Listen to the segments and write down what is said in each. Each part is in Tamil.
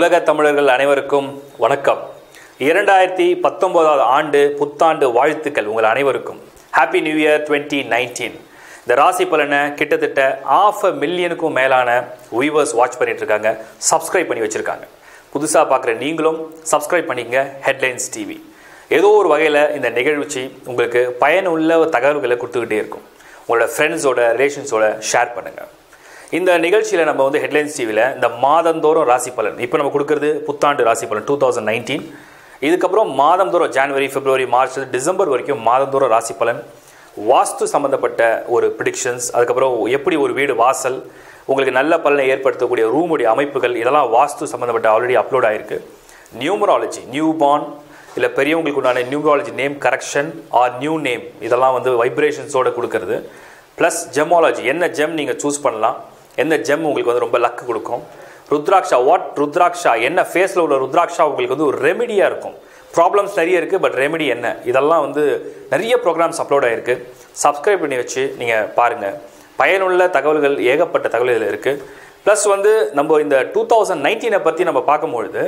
உலக தமிழர்கள் அனைவருக்கும் வணக்கம் இரண்டாயிரத்தி பத்தொன்பதாவது ஆண்டு புத்தாண்டு வாழ்த்துக்கள் உங்கள் அனைவருக்கும் happy new year twenty nineteen இந்த ராசி பலனை கிட்டத்தட்ட ஆஃப் அ மில்லியனுக்கும் மேலான வியூவர்ஸ் வாட்ச் பண்ணிட்டு இருக்காங்க சப்ஸ்கிரைப் பண்ணி வச்சிருக்காங்க புதுசாக பார்க்குற நீங்களும் சப்ஸ்கிரைப் பண்ணிக்கங்க ஹெட்லைன்ஸ் டிவி ஏதோ ஒரு வகையில் இந்த நிகழ்ச்சி உங்களுக்கு பயனுள்ள தகவல்களை கொடுத்துக்கிட்டே இருக்கும் உங்களோட ஃப்ரெண்ட்ஸோட ரிலேஷன்ஸோட ஷேர் பண்ணுங்கள் இந்த நிகழ்ச்சியில் நம்ம வந்து ஹெட்லைன்ஸ் டிவியில் இந்த மாதந்தோறும் ராசி பலன் இப்போ நம்ம கொடுக்குறது புத்தாண்டு ராசி பலன் டூ தௌசண்ட் நைன்டீன் இதுக்கப்புறம் மாதந்தோறும் ஜனவரி பிப்ரவரி மார்ச் டிசம்பர் வரைக்கும் மாதந்தோறும் ராசி பலன் வாஸ்து சம்மந்தப்பட்ட ஒரு ப்ரிடிக்ஷன்ஸ் அதுக்கப்புறம் எப்படி ஒரு வீடு வாசல் உங்களுக்கு நல்ல பலனை ஏற்படுத்தக்கூடிய ரூமுடைய அமைப்புகள் இதெல்லாம் வாஸ்து சம்மந்தப்பட்ட ஆல்ரெடி அப்லோட் ஆயிருக்கு நியூமராலஜி நியூ பார்ன் இல்லை பெரியவங்களுக்கு உண்டான numerology name correction or new name இதெல்லாம் வந்து வைப்ரேஷன்ஸோட கொடுக்கறது ப்ளஸ் ஜெமாலஜி என்ன ஜெம் நீங்கள் சூஸ் பண்ணலாம் எந்த ஜெம் உங்களுக்கு வந்து ரொம்ப லக்கு கொடுக்கும் ருத்ராட்சா வாட் ருத்ராட்சா என்ன ஃபேஸில் உள்ள ருத்ராட்சா உங்களுக்கு வந்து ஒரு ரெமெடியாக இருக்கும் ப்ராப்ளம்ஸ் நிறைய இருக்குது பட் ரெமெடி என்ன இதெல்லாம் வந்து நிறைய ப்ரோக்ராம்ஸ் அப்லோட் ஆகிருக்கு சப்ஸ்கிரைப் பண்ணி வச்சு நீங்கள் பாருங்கள் பயனுள்ள தகவல்கள் ஏகப்பட்ட தகவல் இதில் இருக்குது ப்ளஸ் வந்து நம்ம இந்த டூ தௌசண்ட் நைன்டீனை பற்றி நம்ம பார்க்கும்பொழுது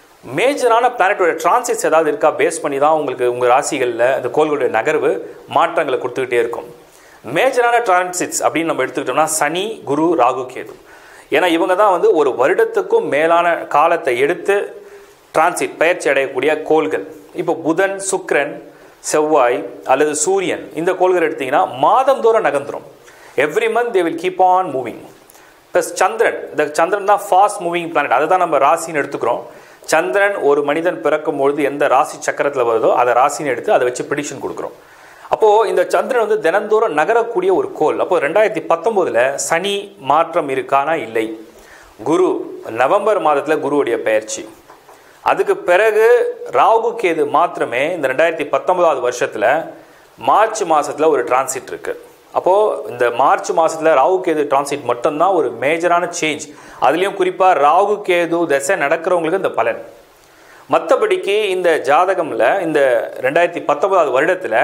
மேஜரான பிளானட்டோட டிரான்சிட்ஸ் ஏதாவது இருக்கா பேஸ் பண்ணி தான் உங்களுக்கு உங்கள் ராசிகளில் அந்த கோள்களுடைய நகர்வு மாற்றங்களை கொடுத்துக்கிட்டே இருக்கும் மேஜரான டிரான்சிட்ஸ் அப்படின்னு நம்ம எடுத்துக்கிட்டோம்னா சனி குரு ராகு கேது ஏன்னா இவங்க தான் வந்து ஒரு வருடத்துக்கும் மேலான காலத்தை எடுத்து டிரான்சிட் பயிற்சி அடையக்கூடிய கோள்கள் இப்போ புதன் சுக்கிரன் செவ்வாய் அல்லது சூரியன் இந்த கோள்கள் எடுத்தீங்கன்னா மாதந்தோறும் நகர்ந்துரும் every month they will keep on moving plus சந்திரன் இந்த சந்திரன் தான் ஃபாஸ்ட் மூவிங் பிளானட் அதை தான் நம்ம ராசின்னு எடுத்துக்கிறோம் சந்திரன் ஒரு மனிதன் பிறக்கும் பொழுது எந்த ராசி சக்கரத்தில் வருதோ அதை ராசின்னு எடுத்து அதை வச்சு ப்ரிடிக்ஷன் கொடுக்குறோம் அப்போது இந்த சந்திரன் வந்து தினந்தோறும் நகரக்கூடிய ஒரு கோல் அப்போ ரெண்டாயிரத்தி பத்தொம்போதில் சனி மாற்றம் இருக்கானா இல்லை குரு நவம்பர் மாதத்தில் குருவுடைய பயிற்சி அதுக்கு பிறகு ராகு கேது மாத்திரமே இந்த ரெண்டாயிரத்தி பத்தொன்பதாவது வருஷத்தில் மார்ச் மாதத்தில் ஒரு டிரான்சிட் இருக்குது அப்போது இந்த மார்ச் மாதத்தில் ராகு கேது டிரான்சிட் மட்டும்தான் ஒரு மேஜரான சேஞ்ச் அதுலேயும் குறிப்பாக ராகு கேது தசை நடக்கிறவங்களுக்கு இந்த பலன் மற்றபடிக்கு இந்த ஜாதகமில் இந்த ரெண்டாயிரத்தி பத்தொன்பதாவது வருடத்தில்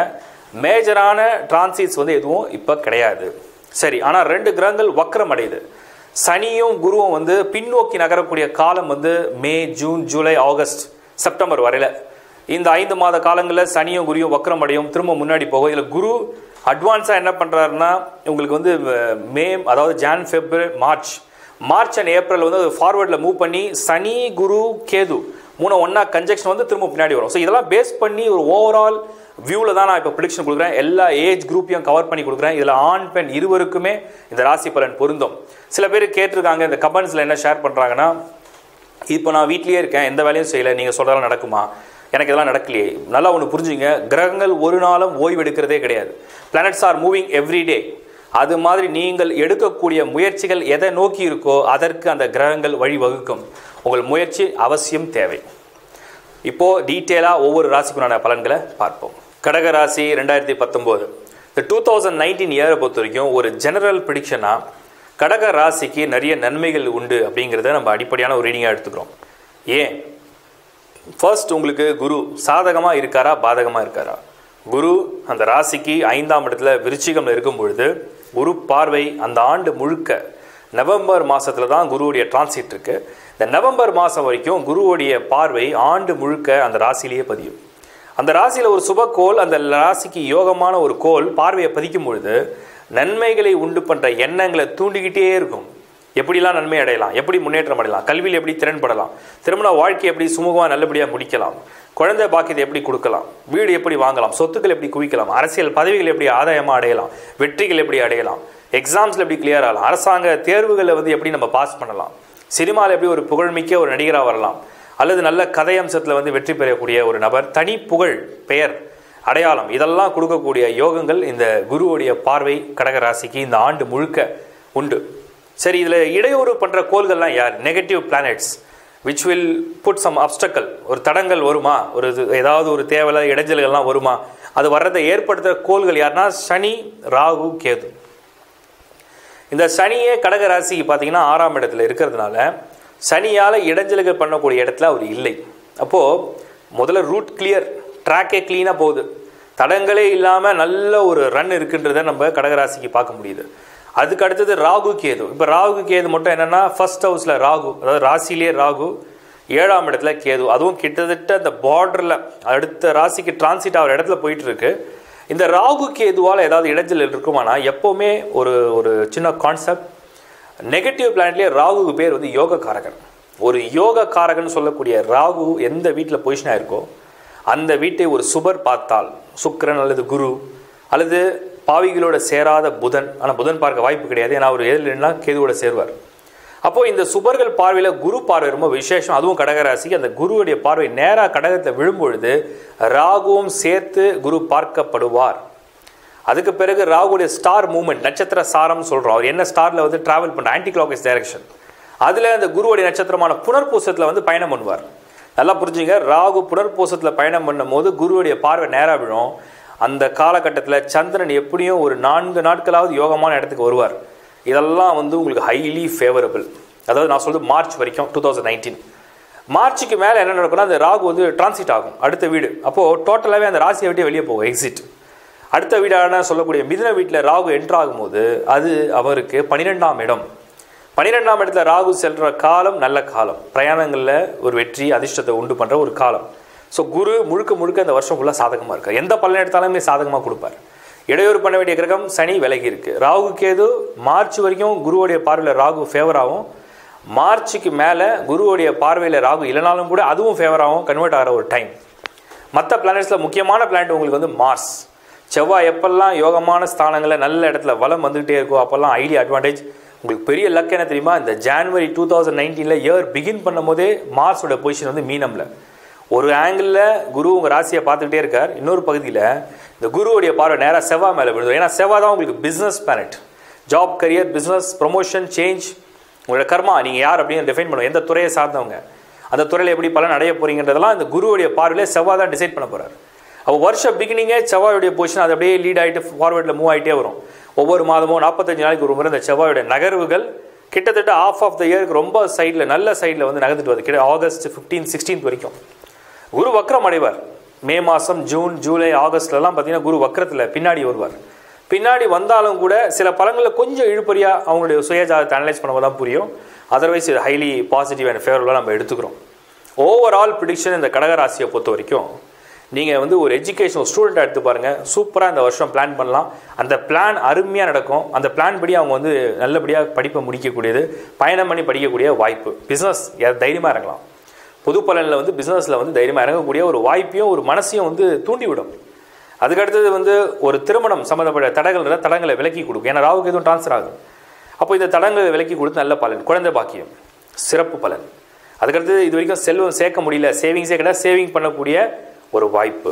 மேஜரான டிரான்சிட்ஸ் வந்து எதுவும் இப்போ கிடையாது சரி ஆனால் ரெண்டு கிரகங்கள் வக்கரம் அடையுது சனியும் குருவும் வந்து பின்னோக்கி நகரக்கூடிய காலம் வந்து May June July August September வரையில் இந்த ஐந்து மாத காலங்களில் சனியும் குருவும் வக்கரம் அடையும் திரும்ப முன்னாடி போகும் இதில் குரு அட்வான்ஸாக என்ன பண்ணுறாருன்னா உங்களுக்கு வந்து மே அதாவது Jan February March March and April வந்து ஃபார்வர்டில் மூவ் பண்ணி சனி குரு கேது மூணு ஒன்றா கன்ஜெக்ஷன் வந்து திரும்ப பின்னாடி வரும் ஸோ இதெல்லாம் பேஸ் பண்ணி ஒரு ஓவரால் வியூவில் தான் நான் இப்போ ப்ரிடிக்ஷன் கொடுக்குறேன் எல்லா ஏஜ் குரூப்பையும் கவர் பண்ணி கொடுக்குறேன் இதில் ஆண் பெண் இருவருக்குமே இந்த ராசி பலன் பொருந்தும் சில பேர் கேட்டிருக்காங்க இந்த கமெண்ட்ஸில் என்ன ஷேர் பண்ணுறாங்கன்னா இப்போ நான் வீட்லேயே இருக்கேன் எந்த வேலையும் செய்யலை நீங்கள் சொல்கிறதெல்லாம் நடக்குமா எனக்கு இதெல்லாம் நடக்கலையே நல்லா ஒன்று புரிஞ்சுங்க கிரகங்கள் ஒரு நாளும் ஓய்வு எடுக்கிறதே கிடையாது planets are moving every day அது மாதிரி நீங்கள் எடுக்கக்கூடிய முயற்சிகள் எதை நோக்கி இருக்கோ அதற்கு அந்த கிரகங்கள் வழிவகுக்கும் உங்கள் முயற்சி அவசியம் தேவை இப்போது டீட்டெயிலாக ஒவ்வொரு ராசிக்குண்டான பலன்களை பார்ப்போம் கடக ராசி ரெண்டாயிரத்தி பத்தொம்போது இந்த டூ தௌசண்ட் நைன்டீன் இயரை பொறுத்த வரைக்கும் ஒரு ஜெனரல் ப்ரிடிக்ஷனாக கடக ராசிக்கு நிறைய நன்மைகள் உண்டு அப்படிங்கிறத நம்ம அடிப்படையான ஒரு ரீடிங்காக எடுத்துக்கிறோம் ஏன் ஃபர்ஸ்ட் உங்களுக்கு குரு சாதகமாக இருக்காரா பாதகமாக இருக்காரா குரு அந்த ராசிக்கு ஐந்தாம் இடத்துல விருச்சிகம்ல இருக்கும் பொழுது குரு பார்வை அந்த ஆண்டு முழுக்க நவம்பர் மாதத்தில் தான் குருவுடைய டிரான்சிட் இருக்கு இந்த நவம்பர் மாதம் வரைக்கும் குருவுடைய பார்வை ஆண்டு முழுக்க அந்த ராசியிலேயே பதியும் அந்த ராசியில் ஒரு சுபக்கோள் அந்த ராசிக்கு யோகமான ஒரு கோள் பார்வையை பதிக்கும் பொழுது நன்மைகளை உண்டு பண்ணுற எண்ணங்களை தூண்டிக்கிட்டே இருக்கும் எப்படிலாம் நன்மை அடையலாம் எப்படி முன்னேற்றம் அடையலாம் கல்வியில் எப்படி திறன்படலாம் திருமண வாழ்க்கை எப்படி சுமூகமாக நல்லபடியாக முடிக்கலாம் குழந்தை பாக்கியத்தை எப்படி கொடுக்கலாம் வீடு எப்படி வாங்கலாம் சொத்துக்கள் எப்படி குவிக்கலாம் அரசியல் பதவிகள் எப்படி ஆதாயமாக அடையலாம் வெற்றிகள் எப்படி அடையலாம் எக்ஸாம்ஸில் எப்படி கிளியர் ஆகலாம் அரசாங்க தேர்வுகளை வந்து எப்படி நம்ம பாஸ் பண்ணலாம் சினிமாவில் எப்படி ஒரு புகழ்மிக்க ஒரு நடிகராக வரலாம் அல்லது நல்ல கதை அம்சத்தில் வந்து வெற்றி பெறக்கூடிய ஒரு நபர் தனி புகழ் பெயர் அடையாளம் இதெல்லாம் கொடுக்கக்கூடிய யோகங்கள் இந்த குருவுடைய பார்வை கடக ராசிக்கு இந்த ஆண்டு முழுக்க உண்டு சரி இதில் இடையூறு பண்ணுற கோள்கள்லாம் யார் negative planets which will put some obstacle ஒரு தடங்கள் வருமா ஒரு இது ஏதாவது ஒரு தேவையில்ல இடைஞ்சல்கள்லாம் வருமா அது வர்றதை ஏற்படுத்துகிற கோள்கள் யாருன்னா சனி ராகு கேது இந்த சனியே கடக ராசிக்கு பார்த்தீங்கன்னா ஆறாம் இடத்துல இருக்கிறதுனால சனியால் இடைஞ்சல்கள் பண்ணக்கூடிய இடத்துல அவர் இல்லை அப்போது முதல்ல ரூட் கிளியர் ட்ராக்கே க்ளீனாக போகுது தடங்களே இல்லாமல் நல்ல ஒரு ரன் இருக்குன்றதை நம்ம கடகராசிக்கு பார்க்க முடியுது அதுக்கு அடுத்தது ராகு கேது இப்போ ராகு கேது மட்டும் என்னென்னா ஃபர்ஸ்ட் ஹவுஸில் ராகு அதாவது ராசிலேயே ராகு ஏழாம் இடத்துல கேது அதுவும் கிட்டத்தட்ட அந்த பார்டரில் அடுத்த ராசிக்கு டிரான்சிட் ஆகிற இடத்துல போயிட்டு இருக்கு இந்த ராகு கேதுவால் ஏதாவது இடைஞ்சல் இருக்குமானா எப்போவுமே ஒரு ஒரு சின்ன கான்செப்ட் நெகட்டிவ் பிளானட்லேயே ராகுக்கு பேர் வந்து யோக காரகன் ஒரு யோக காரகன் சொல்லக்கூடிய ராகு எந்த வீட்டில் பொசிஷனாக இருக்கோ அந்த வீட்டை ஒரு சுபர் பார்த்தால் சுக்கிரன் அல்லது குரு அல்லது பாவிகளோட சேராத புதன் ஆனால் புதன் பார்க்க வாய்ப்பு கிடையாது ஏன்னா அவர் எதிரில்னா கேதுவோட சேருவார் அப்போ இந்த சுபர்கள் பார்வையில் குரு பார்வை ரொம்ப விசேஷம் அதுவும் கடகராசிக்கு அந்த குருவுடைய பார்வை நேராக கடகத்தில் விழும்பொழுது ராகுவும் சேர்த்து குரு பார்க்கப்படுவார் அதுக்கு பிறகு ராகுடைய ஸ்டார் மூவ்மெண்ட் நட்சத்திர சாரம் சொல்கிறோம் அவர் என்ன ஸ்டாரில் வந்து டிராவல் பண்ணுற ஆன்டி கிளாக்ஸ் டைரக்ஷன் அதில் அந்த குருவுடைய நட்சத்திரமான புனர்பூசத்தில் வந்து பயணம் பண்ணுவார் நல்லா புரிஞ்சுங்க ராகு புனர்பூசத்தில் பயணம் பண்ணும்போது குருவுடைய பார்வை நேராக விழும் அந்த காலகட்டத்தில் சந்திரன் எப்படியும் ஒரு நான்கு நாட்களாவது யோகமான இடத்துக்கு வருவார் இதெல்லாம் வந்து உங்களுக்கு ஹைலி ஃபேவரபிள் அதாவது நான் சொல்றது மார்ச் வரைக்கும் டூ தௌசண்ட் நைன்டீன் மார்ச்சுக்கு மேலே என்ன நடக்கும்னா அந்த ராகு வந்து டிரான்சிட் ஆகும் அடுத்த வீடு அப்போது டோட்டலாகவே அந்த ராசியை விட்டே வெளியே போகும் எக்ஸிட் அடுத்த வீடான சொல்லக்கூடிய மிதுன வீட்டில் ராகு என்ட்ரு ஆகும்போது அது அவருக்கு பன்னிரெண்டாம் இடம் பன்னிரெண்டாம் இடத்துல ராகு செல்ற காலம் நல்ல காலம் பிரயாணங்களில் ஒரு வெற்றி அதிர்ஷ்டத்தை உண்டு பண்ணுற ஒரு காலம் ஸோ குரு முழுக்க முழுக்க இந்த வருஷம் ஃபுல்லாக சாதகமாக இருக்கார் எந்த பலன் எடுத்தாலுமே சாதகமாக கொடுப்பார் இடையூறு பண்ண வேண்டிய கிரகம் சனி விலகி இருக்கு ராகு கேது மார்ச் வரைக்கும் குருவுடைய பார்வையில் ராகு ஃபேவர் ஆகும் மார்ச்சுக்கு மேலே குருவுடைய பார்வையில் ராகு இல்லைனாலும் கூட அதுவும் ஃபேவர் ஆகும் கன்வெர்ட் ஆகிற ஒரு டைம் மற்ற பிளானட்ஸில் முக்கியமான பிளானட் உங்களுக்கு வந்து மார்ஸ் செவ்வாய் எப்பெல்லாம் யோகமான ஸ்தானங்களில் நல்ல இடத்துல வளம் வந்துகிட்டே இருக்கோ அப்போல்லாம் ஐடியா அட்வான்டேஜ் உங்களுக்கு பெரிய லக் என்ன தெரியுமா இந்த ஜான்வரி டூ தௌசண்ட் நைன்டீனில் இயர் பிகின் பண்ணும் போதே மார்ஸோட பொசிஷன் வந்து மீனமில் ஒரு ஆங்கிளில் குரு உங்கள் ராசியை பார்த்துக்கிட்டே இருக்கார் இன்னொரு பகுதியில் இந்த குருவுடைய பார்வை நேராக செவ்வாய் மேலே விழுது ஏன்னா செவ்வாய் தான் உங்களுக்கு business planet job career business promotion change உங்களோட கர்மா நீங்கள் யார் அப்படின்னு டிஃபைன் பண்ணுவோம் எந்த துறையை சார்ந்தவங்க அந்த துறையில் எப்படி பலன் அடைய போறீங்கன்றதெல்லாம் இந்த குருவுடைய பார்வையிலே செவ்வாய் தான் டிசைட் பண்ண போகிறார் அப்போ வருஷ பிகினிங்கே செவ்வாயுடைய பொசிஷன் அது அப்படியே லீட் ஆகிட்டு ஃபார்வர்டில் மூவ் ஆகிட்டே வரும் ஒவ்வொரு மாதமும் நாற்பத்தஞ்சு நாளைக்கு ஒரு முறை இந்த செவ்வாயுடைய நகர்வுகள் கிட்டத்தட்ட ஆஃப் ஆஃப் த இயருக்கு ரொம்ப சைடில் நல்ல சைடில் வந்து நகர்ந்துட்டு வருது கிட்ட ஆகஸ்ட் ஃபிஃப்டீன் சிக்ஸ்டீன்த் வரைக்கும் குரு வக்ரம் அடைவார் மே மாதம் ஜூன் ஜூலை ஆகஸ்ட்லலாம் பார்த்தீங்கன்னா குரு வக்ரத்தில் பின்னாடி வருவார் பின்னாடி வந்தாலும் கூட சில பலங்களில் கொஞ்சம் இழுபறியாக அவங்களுடைய சுயஜாதத்தை அனலைஸ் பண்ணும்போது தான் புரியும் அதர்வைஸ் இது ஹைலி பாசிட்டிவ் அண்ட் ஃபேவரபுளாக நம்ம எடுத்துக்கிறோம் ஓவரால் ப்ரிடிக்ஷன் இந்த கடகராசியை பொறுத்த வரைக்கும் நீங்கள் வந்து ஒரு எஜுகேஷன் ஸ்டூடெண்ட் எடுத்து பாருங்கள் சூப்பராக இந்த வருஷம் பிளான் பண்ணலாம் அந்த பிளான் அருமையாக நடக்கும் அந்த பிளான் படி அவங்க வந்து நல்லபடியாக படிப்பை முடிக்கக்கூடியது பயணம் பண்ணி படிக்கக்கூடிய வாய்ப்பு பிஸ்னஸ் தைரியமாக இறங்கலாம் பொது பலனில் வந்து பிஸ்னஸில் வந்து தைரியமாக இறங்கக்கூடிய ஒரு வாய்ப்பையும் ஒரு மனசையும் வந்து தூண்டிவிடும் அதுக்கடுத்தது வந்து ஒரு திருமணம் சம்மந்தப்பட்ட தடங்கள் இருந்தால் தடங்களை விலக்கி கொடுக்கும் ஏன்னா ராவுக்கு எதுவும் ட்ரான்ஸ்ஃபர் ஆகும் அப்போ இந்த தடங்களை விலக்கி கொடுத்து நல்ல பலன் குழந்தை பாக்கியம் சிறப்பு பலன் அதுக்கடுத்து இது வரைக்கும் செல்வம் சேர்க்க முடியல சேவிங்ஸே கிடையாது சேவிங் பண்ணக்கூடிய ஒரு வாய்ப்பு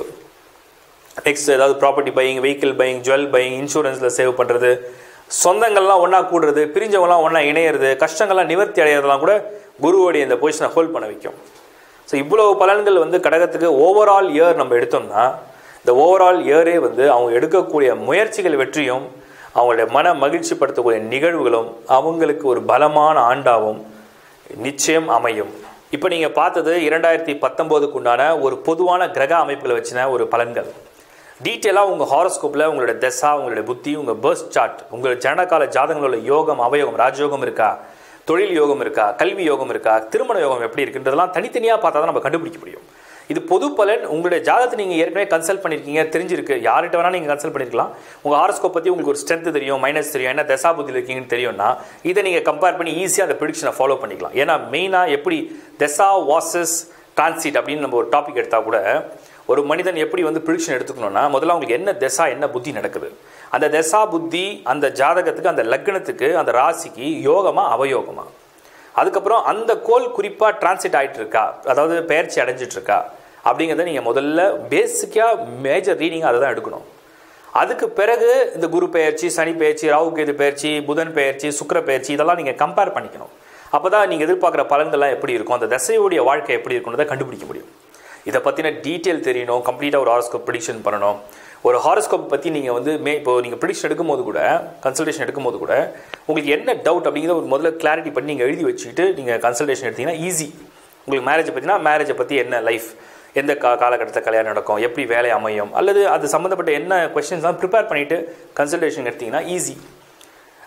நெக்ஸ்ட் ஏதாவது property buying vehicle buying jewel buying இன்சூரன்ஸில் சேவ் பண்ணுறது சொந்தங்கள்லாம் ஒன்றா கூடுறது பிரிஞ்சவங்களாம் ஒன்றா இணையிறது கஷ்டங்கள்லாம் நிவர்த்தி அடையிறதெல்லாம் கூட குருவோடைய இந்த பொசிஷனை ஹோல்ட் பண்ண வைக்கும் ஸோ இவ்வளவு பலன்கள் வந்து கடகத்துக்கு ஓவரால் இயர் நம்ம எடுத்தோம்னா இந்த ஓவரால் இயரே வந்து அவங்க எடுக்கக்கூடிய முயற்சிகள் வெற்றியும் அவங்களுடைய மன மகிழ்ச்சிப்படுத்தக்கூடிய நிகழ்வுகளும் அவங்களுக்கு ஒரு பலமான ஆண்டாவும் நிச்சயம் அமையும் இப்போ நீங்கள் பார்த்தது இரண்டாயிரத்தி பத்தொம்போதுக்கு உண்டான ஒரு பொதுவான கிரக அமைப்புகளை வச்சின ஒரு பலன்கள் டீட்டெயிலாக உங்கள் ஹாரோஸ்கோப்பில் உங்களுடைய தசா உங்களுடைய புத்தி உங்கள் பர்ஸ்ட் சார்ட் உங்கள் ஜனகால ஜாதகங்களோட யோகம் அவயோகம் ராஜயோகம் இருக்கா தொழில் யோகம் இருக்கா கல்வி யோகம் இருக்கா திருமண யோகம் எப்படி இருக்குன்றதெல்லாம் தனித்தனியாக பார்த்தா தான் நம்ம கண்டுபிடிக்க முடியும் இது பொது பலன் உங்களுடைய ஜாதகத்தை நீங்கள் ஏற்கனவே கன்சல்ட் பண்ணியிருக்கீங்க தெரிஞ்சிருக்கு யார்கிட்ட வேணால் நீங்கள் கன்சல்ட் பண்ணியிருக்கலாம் உங்கள் ஹாரோஸ்கோப் பற்றி உங்களுக்கு ஒரு ஸ்ட்ரென்த் தெரியும் மைனஸ் தெரியும் என்ன தசா புத்தியில் இருக்கீங்கன்னு தெரியும்னா இதை நீங்கள் கம்பேர் பண்ணி ஈஸியாக அந்த ப்ரிடிக்ஷனை ஃபாலோ பண்ணிக்கலாம் ஏன்னா மெயினாக எப்படி தசா வாசஸ் டிரான்சிட் அப்படின்னு நம்ம ஒரு டாபிக் எடுத்தால் கூட ஒரு மனிதன் எப்படி வந்து ப்ரிடிக்ஷன் எடுத்துக்கணும்னா முதல்ல அவங்களுக்கு என்ன தசா என்ன புத்தி நடக்குது அந்த தசா புத்தி அந்த ஜாதகத்துக்கு அந்த லக்னத்துக்கு அந்த ராசிக்கு யோகமா அவயோகமா அதுக்கப்புறம் அந்த கோல் குறிப்பாக டிரான்சிட் ஆகிட்டு இருக்கா அதாவது பயிற்சி அடைஞ்சிட்டு இருக்கா அப்படிங்கிறத நீங்கள் முதல்ல பேசிக்காக மேஜர் ரீடிங் அதை தான் எடுக்கணும் அதுக்கு பிறகு இந்த குரு பெயர்ச்சி சனி பெயர்ச்சி ராகு கேது பெயர்ச்சி புதன் பெயர்ச்சி சுக்கர பெயர்ச்சி இதெல்லாம் நீங்கள் கம்பேர் பண்ணிக்கணும் அப்போ தான் நீங்கள் எதிர்பார்க்குற பலன்கள்லாம் எப்படி இருக்கும் அந்த தசையுடைய வாழ்க்கை எப்படி இருக்குன்றதை கண்டுபிடிக்க முடியும் இதை பற்றின டீட்டெயில் தெரியணும் கம்ப்ளீட்டாக ஒரு ஹாரோஸ்கோப் ப்ரிடிக்ஷன் பண்ணணும் ஒரு ஹாரோஸ்கோப் பற்றி நீங்கள் வந்து மே இப்போ நீங்கள் ப்ரிடிக்ஷன் எடுக்கும்போது கூட கன்சல்டேஷன் எடுக்கும்போது கூட உங்களுக்கு என்ன டவுட் அப்படிங்கிறத ஒரு முதல்ல கிளாரிட்டி பண்ணி நீங்கள் எழுதி வச்சுக்கிட்டு நீங்கள் கன்சல்டேஷன் எடுத்தீங்கன்னா ஈஸி உங்களுக்கு மேரேஜை பற்றினா மேரேஜை பற்றி என்ன லைஃப் எந்த கா காலகட்டத்தில் கல்யாணம் நடக்கும் எப்படி வேலை அமையும் அல்லது அது சம்மந்தப்பட்ட என்ன கொஸ்டின்ஸ்லாம் ப்ரிப்பேர் பண்ணிவிட்டு கன்சல்டேஷன் எடுத்தீங்கன்னா ஈஸி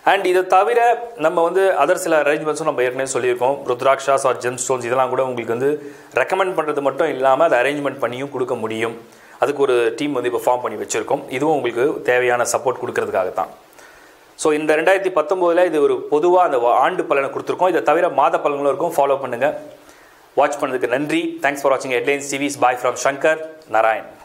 அண்ட் இதை தவிர நம்ம வந்து அதர் சில அரேஞ்ச்மெண்ட்ஸும் நம்ம ஏற்கனவே சொல்லியிருக்கோம் ருத்ராக்ஷாஸ் ஆர் ஜெம் ஸ்டோன்ஸ் இதெல்லாம் கூட உங்களுக்கு வந்து ரெக்கமெண்ட் பண்ணுறது மட்டும் இல்லாமல் அதை அரேஞ்ச்மெண்ட் பண்ணியும் கொடுக்க முடியும் அதுக்கு ஒரு டீம் வந்து இப்போ ஃபார்ம் பண்ணி வச்சுருக்கோம் இதுவும் உங்களுக்கு தேவையான சப்போர்ட் கொடுக்கறதுக்காக தான் ஸோ இந்த ரெண்டாயிரத்தி பத்தொம்போதில் இது ஒரு பொதுவாக அந்த ஆண்டு பலனை கொடுத்துருக்கோம் இதை தவிர மாத பலன்களும் இருக்கும் ஃபாலோ பண்ணுங்கள் வாட்ச் பண்ணதுக்கு நன்றி தேங்க்ஸ் ஃபார் வாட்சிங் headlines TVs bye from Shankar Narayan